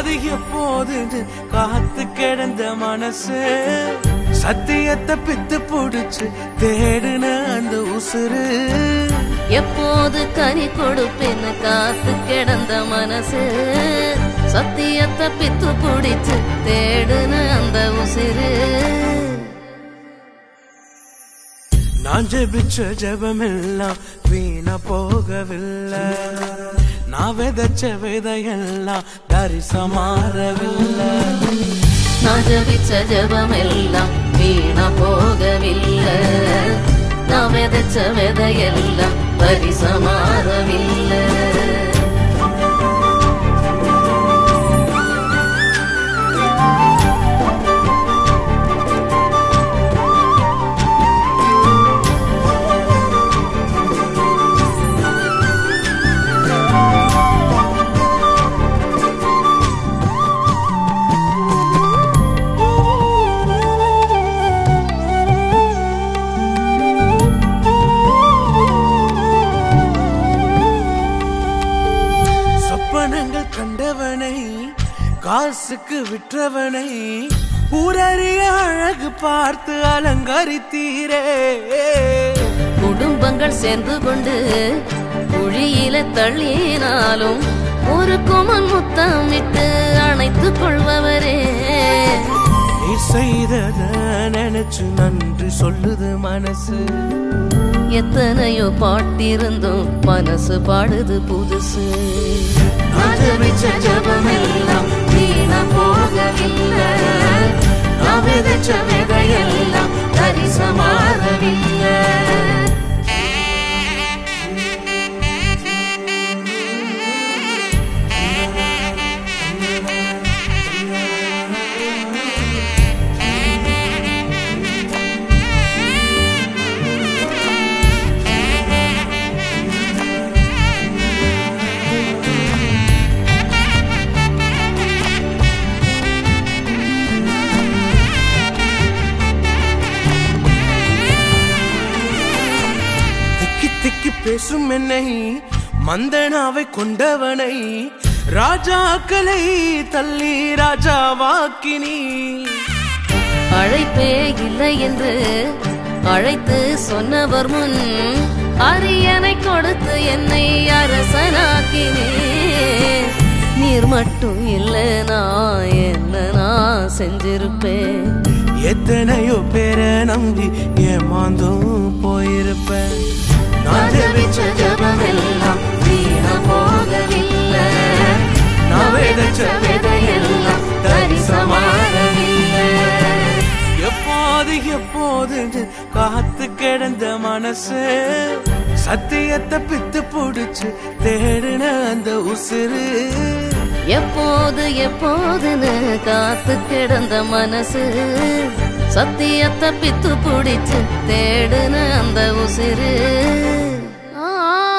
எப்போது எப்போது காத்து கிடந்த மனசு சத்தியத்தை பித்து புடிச்சு தேடுன அந்த உசுறு எப்போது கனி கொடுப்பேன்னு காத்து கிடந்த மனசு சத்தியத்தை பித்து பிடிச்சு தேடுன அந்த உசிறு நான் ஜெபிச்ச ஜெபமெல்லாம் வீணா போகவில்லை நான் விதைச்ச விதையெல்லாம் தரிசமாறவில்லை நான் ஜபிச்ச ஜபம் எல்லாம் வீணா போகவில்லை நான் விதைச்ச விதையெல்லாம் பரிசமாறவில்லை சொப்பனங்கள் கண்டவனை காசுக்கு விற்றவனை ஊரறிய அழகு பார்த்து அலங்கரித்தீரே குடும்பங்கள் சேர்ந்து கொண்டு குழியில தள்ளினாலும் ஒரு குமன் முத்தமிட்டு அணைத்துக் கொள்பவரே நீ செய்தத நினைச்சு நன்றி சொல்லுது மனசு எத்தனையோ பாட்டிருந்தும் மனசு பாடுது புதுசு நான் ஜெபிச்ச ஜெபமெல்லாம் வீணா போகவில்லை நான் விதைச்ச விதையெல்லாம் தரிசமாறவில்லை திக்கி திக்கி பேசும் என்னை மந்தனாவை கொண்டவனை ராஜாக்களை தள்ளி ராஜாவாக்கினி அழைப்பே இல்லை என்று அழைத்து சொன்னவர் முன் அரியணை கொடுத்து என்னை அரசனாக்கினே நீர் மட்டும் இல்லை நான் என்ன நான் செஞ்சிருப்பேன் எத்தனையோ பேரை நம்பி ஏமாந்தும் போயிருப்பேன் நான் ஜெபிச்ச ஜெபமெல்லாம் வீணா போகவில்லை நான் விதைச்ச விதையெல்லாம் தரிசமாறவில்லை எப்போது எப்போது காத்து கிடந்த மனசு சத்தியத்தை பித்து புடிச்சு தேடுன அந்த உசுறு எப்போது எப்போதுன்னு காத்து கிடந்த மனசு சத்தியத்தை பித்து பிடிச்சு தேடுன அந்த உசிறு ஆ,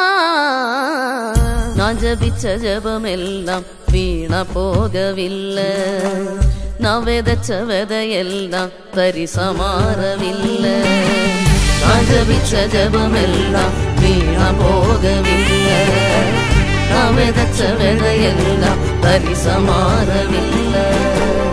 நான் ஜபிச்ச ஜபம் எல்லாம் வீணா போகவில்லை நான் விதைச்ச விதையெல்லாம் பரிசமாறவில்லை நான் ஜபிச்ச ஜபம் எல்லாம் வீணா போகவில்லை நான் விதைச்ச விதையெல்லாம் பரிசமாறவில்லை